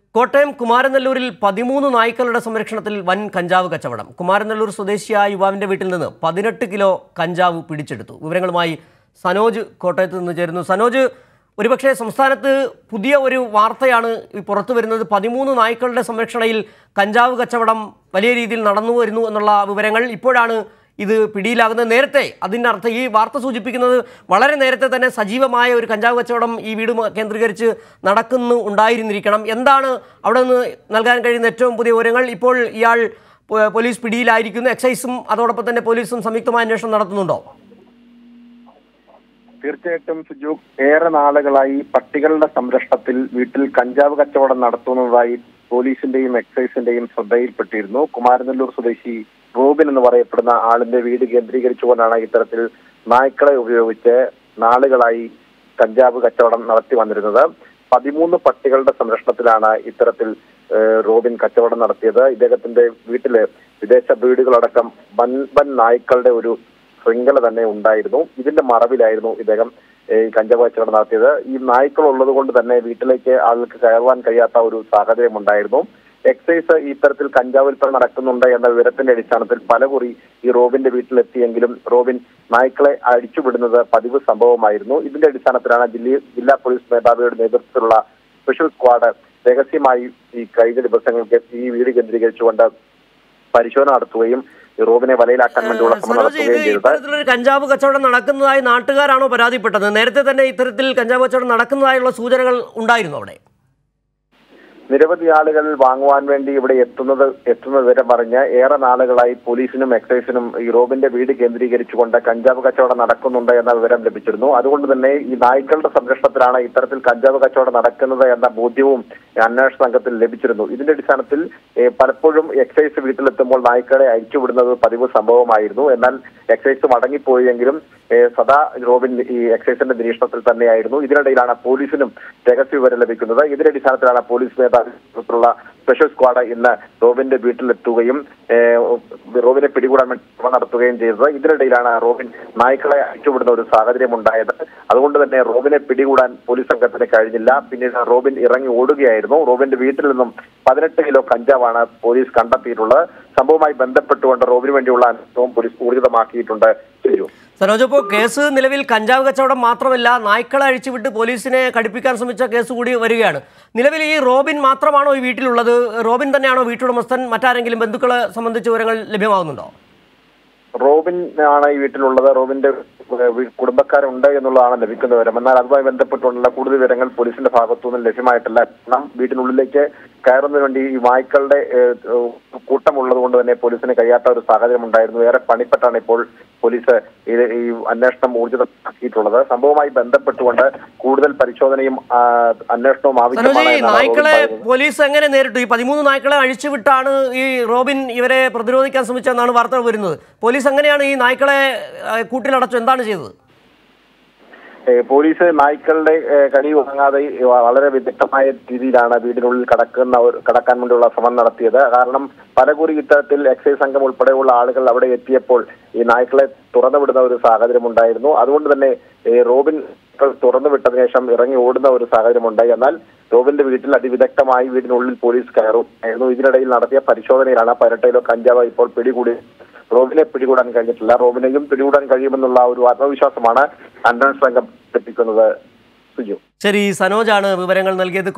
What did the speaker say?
കോട്ടയം കുമാരനെല്ലൂരിൽ പതിമൂന്ന് നായ്ക്കളുടെ സംരക്ഷണത്തിൽ വൻ കഞ്ചാവ് കച്ചവടം കുമാരനെല്ലൂർ സ്വദേശിയായ യുവാവിന്റെ വീട്ടിൽ നിന്ന് പതിനെട്ട് കിലോ കഞ്ചാവ് പിടിച്ചെടുത്തു വിവരങ്ങളുമായി സനോജ് കോട്ടയത്ത് നിന്ന് ചേരുന്നു സനോജ് ഒരുപക്ഷെ സംസ്ഥാനത്ത് പുതിയ ഒരു വാർത്തയാണ് ഈ പുറത്തു വരുന്നത് പതിമൂന്ന് നായ്ക്കളുടെ സംരക്ഷണയിൽ കഞ്ചാവ് കച്ചവടം വലിയ രീതിയിൽ നടന്നു വരുന്നു എന്നുള്ള വിവരങ്ങൾ ഇപ്പോഴാണ് ഇത് പിടിയിലാകുന്നത് നേരത്തെ അതിൻ്റെ അർത്ഥം ഈ വാർത്ത സൂചിപ്പിക്കുന്നത് വളരെ നേരത്തെ തന്നെ സജീവമായ ഒരു കഞ്ചാവ് കച്ചവടം ഈ വീട് മ- കേന്ദ്രീകരിച്ച് നടക്കുന്നു ഉണ്ടായിരുന്നിരിക്കണം എന്താണ് അവിടെ നിന്ന് നൽകാൻ കഴിയുന്ന ഏറ്റവും പുതിയ വിവരങ്ങൾ ഇപ്പോൾ ഇയാൾ പോ- പോലീസ് പിടിയിലായിരിക്കുന്നു എക്സൈസും അതോടൊപ്പം തന്നെ പോലീസും സംയുക്തമായ അന്വേഷണം നടത്തുന്നുണ്ടോ തീർച്ചയായിട്ടും സുജു ഏറെ നാളുകളായി പട്ടികളുടെ സംരക്ഷണത്തിൽ വീട്ടിൽ കഞ്ചാവ് കച്ചവടം നടത്തുന്നതായി പോലീസിന്റെയും എക്സൈസിന്റെയും ശ്രദ്ധയിൽപ്പെട്ടിരുന്നു കുമാരനെല്ലൂർ സ്വദേശി റോബിൻ എന്ന് പറയപ്പെടുന്ന ആളിന്റെ വീട് കേന്ദ്രീകരിച്ചുകൊണ്ടാണ് ഇത്തരത്തിൽ നായ്ക്കളെ ഉപയോഗിച്ച് നാളുകളായി കഞ്ചാവ് കച്ചവടം നടത്തി വന്നിരുന്നത് പതിമൂന്ന് പട്ടികളുടെ സംരക്ഷണത്തിലാണ് ഇത്തരത്തിൽ ഏഹ്, റോബിൻ കച്ചവടം നടത്തിയത് ഇദ്ദേഹത്തിന്റെ വീട്ടില് വിദേശ വീടുകളടക്കം വൻ വൻ നായ്ക്കളുടെ ഒരു ശൃംഖല തന്നെ ഉണ്ടായിരുന്നു ഇതിന്റെ മറവിലായിരുന്നു ഇദ്ദേഹം ഏഹ്, ഈ കഞ്ചാവ് കച്ചവടം നടത്തിയത് ഈ നായ്ക്കൾ ഉള്ളത് കൊണ്ട് തന്നെ വീട്ടിലേക്ക് ആൾക്ക് കയറുവാൻ കഴിയാത്ത ഒരു സാഹചര്യം ഉണ്ടായിരുന്നു എക്സൈസ് ഇത്തരത്തിൽ കഞ്ചാവ് വിൽപ്പന നടക്കുന്നുണ്ട് എന്ന വിവരത്തിന്റെ അടിസ്ഥാനത്തിൽ പലകുറി ഈ റോബിന്റെ വീട്ടിലെത്തിയെങ്കിലും റോബിൻ നായ്ക്കളെ അടിച്ചുവിടുന്നത് പതിവ് സംഭവമായിരുന്നു ഇതിന്റെ അടിസ്ഥാനത്തിലാണ് ജില്ല ജില്ലാ പോലീസ് മേധാവിയുടെ നേതൃത്വത്തിലുള്ള സ്പെഷ്യൽ സ്ക്വാഡ് രഹസ്യമായി ഈ കഴിഞ്ഞ ദിവസങ്ങൾക്ക് ഈ വീട് കേന്ദ്രീകരിച്ചുകൊണ്ട് പരിശോധന നടത്തുകയും ഈ റോബിനെ വലയിലാക്കാൻ വേണ്ടിയുള്ള ശ്രമം സനോജ് ഇത് നടത്തുകയും ചെയ്തത് ഇത്തരത്തിലൊരു കഞ്ചാവ് കച്ചവടം നടക്കുന്നതായി നാട്ടുകാരാണോ പരാതിപ്പെട്ടത് നേരത്തെ തന്നെ ഇത്തരത്തിൽ കഞ്ചാവ് കച്ചവടം നടക്കുന്നതായുള്ള സൂചനകൾ ഉണ്ടായിരുന്നു അവിടെ നിരവധി ആളുകൾ വാങ്ങുവാൻ വേണ്ടി ഇവിടെ എത്തുന്നത് എത്തുന്നത് വരെ പറഞ്ഞ് ഏറെ നാളുകളായി പോലീസിനും എക്സൈസിനും ഈ റോബിന്റെ വീട് കേന്ദ്രീകരിച്ചുകൊണ്ട് കഞ്ചാവ് കച്ചവടം നടക്കുന്നുണ്ട് എന്ന വിവരം ലഭിച്ചിരുന്നു അതുകൊണ്ട് തന്നെ ഈ നായ്ക്കളുടെ സംരക്ഷണത്തിലാണ് ഇത്തരത്തിൽ കഞ്ചാവ് കച്ചവടം നടക്കുന്നത് എന്ന ബോധ്യവും അന്വേഷണ സംഘത്തിൽ ലഭിച്ചിരുന്നു ഇതിന്റെ അടിസ്ഥാനത്തിൽ ഏഹ്, പലപ്പോഴും എക്സൈസ് വീട്ടിലെത്തുമ്പോൾ നായ്ക്കളെ അയച്ചുവിടുന്നത് പതിവ് സംഭവമായിരുന്നു എന്നാൽ എക്സൈസ് മടങ്ങിപ്പോയെങ്കിലും ഏഹ്, സദാ റോബിൻ ഈ എക്സൈസിന്റെ നിരീക്ഷണത്തിൽ തന്നെയായിരുന്നു ഇതിനിടയിലാണ് പോലീസിനും രഹസ്യ വിവരം ലഭിക്കുന്നത് ഇതിന്റെ അടിസ്ഥാനത്തിലാണ് പോലീസ് മേധാവിത്വത്തിലുള്ള സ്പെഷ്യൽ സ്ക്വാഡ് ഇന്ന് റോബിന്റെ വീട്ടിലെത്തുകയും ഏഹ്, റോബിനെ പിടികൂടാൻ വേണ്ടി ശ്രമം നടത്തുകയും ചെയ്തത് ഇതിനിടയിലാണ് റോബിൻ നായ്ക്കളെ അയച്ചുവിടുന്ന ഒരു സാഹചര്യം ഉണ്ടായത് അതുകൊണ്ട് തന്നെ റോബിനെ പിടികൂടാൻ പോലീസ് സംഘത്തിന് കഴിഞ്ഞില്ല പിന്നീട് റോബിൻ ഇറങ്ങി ഓടുകയായിരുന്നു റോബിന്റെ വീട്ടിൽ നിന്നും പതിനെട്ട് കിലോ കഞ്ചാവാണ് പോലീസ് കണ്ടെത്തിയിട്ടുള്ളത് സംഭവവുമായി ബന്ധപ്പെട്ടുകൊണ്ട് റോബിന് വേണ്ടിയുള്ള അന്വേഷണവും പോലീസ് ഊർജിതമാക്കിയിട്ടുണ്ട് ശരി സനോജ് ഇപ്പോൾ കേസ് നിലവിൽ കഞ്ചാവ് കച്ചവടം മാത്രമല്ല നായ്ക്കളെ അഴിച്ചുവിട്ട് പോലീസിനെ കടുപ്പിക്കാൻ ശ്രമിച്ച കേസ് കൂടി വരികയാണ് നിലവിൽ ഈ റോബിൻ മാത്രമാണോ ഈ വീട്ടിലുള്ളത് റോബിൻ തന്നെയാണോ വീട്ടുടമസ്ഥൻ മറ്റാരെങ്കിലും ബന്ധുക്കളെ സംബന്ധിച്ച് വിവരങ്ങൾ ലഭ്യമാകുന്നുണ്ടോ റോബിൻ ആണ് ഈ വീട്ടിലുള്ളത് റോബിന്റെ ഏഹ്, വീ- കുടുംബക്കാരുണ്ട് എന്നുള്ളതാണ് ലഭിക്കുന്ന വിവരം എന്നാൽ അതുമായി ബന്ധപ്പെട്ടുള്ള കൂടുതൽ വിവരങ്ങൾ പോലീസിന്റെ ഭാഗത്തുനിന്നും ലഭ്യമായിട്ടില്ല കാരണം വീട്ടിനുള്ളിലേക്ക് കയറുന്നതിന് വേണ്ടി ഈ വായ്ക്കളുടെ ഏഹ്, ഏഹ്, കൂട്ടമുള്ളത് കൊണ്ട് തന്നെ പോലീസിന് കഴിയാത്ത ഒരു സാഹചര്യം ഉണ്ടായിരുന്നു ഏറെ പണിപ്പെട്ടാണ് ഇപ്പോൾ പോലീസ് ഇത് ഈ അന്വേഷണം ഊർജിതമാക്കിയിട്ടുള്ളത് സംഭവവുമായി ബന്ധപ്പെട്ടുകൊണ്ട് കൂടുതൽ പരിശോധനയും ആ, അന്വേഷണവും സനോജ് ആവശ്യമാണ് ഈ എന്നാണ് റോബിൻ നായ്ക്കളെ പറയുന്നത്. പോലീസ് എങ്ങനെ നേരിട്ടു ഈ പതിമൂന്ന് നായ്ക്കളെ അഴിച്ചുവിട്ടാണ് ഈ റോബിൻ ഇവരെ പ്രതിരോധിക്കാൻ ശ്രമിച്ചതെന്നാണ് വാർത്തകൾ വരുന്നത് പോലീസ് എങ്ങനെയാണ് ഈ നായ്ക്കളെ ആ, കൂട്ടിലടച്ചു എന്താണ് ചെയ്തത് ഏഹ് പോലീസ് നായ്ക്കളുടെ ഏഹ് കടി വാങ്ങാതെ വളരെ വിദഗ്ധമായ രീതിയിലാണ് വീടിനുള്ളിൽ കടക്കുന്ന ഒരു- കടക്കാൻ വേണ്ടിയുള്ള ശ്രമം നടത്തിയത് കാരണം പലകുറി ഇത്തരത്തിൽ എക്സൈസ് സംഘം ഉൾപ്പെടെയുള്ള ആളുകൾ അവിടെ എത്തിയപ്പോൾ ഈ നായ്ക്കളെ തുറന്നു വിടുന്ന ഒരു സാഹചര്യം ഉണ്ടായിരുന്നു അതുകൊണ്ട് തന്നെ ഏഹ് റോബിൻ തുറന്നു വിട്ടതിനു ശേഷം ഇറങ്ങി ഓടുന്ന ഒരു സാഹചര്യം ഉണ്ടായി എന്നാൽ റോബിന്റെ വീട്ടിൽ അതിവിദഗ്ധമായി വീടിനുള്ളിൽ പോലീസ് കയറും ആയിരുന്നു ഇതിനിടയിൽ നടത്തിയ പരിശോധനയിലാണ് പതിനെട്ട് കിലോ കഞ്ചാവ് ഇപ്പോൾ പിടികൂടി റോബിനെ പിടികൂടാൻ കഴിഞ്ഞിട്ടില്ല റോബിനെയും പിടികൂടാൻ കഴിയുമെന്നുള്ള ഒരു ആത്മവിശ്വാസമാണ് അന്വേഷണ സംഘം ലഭിക്കുന്നത് സുജു ശരി സനോജാണ് വിവരങ്ങൾ നൽകിയത്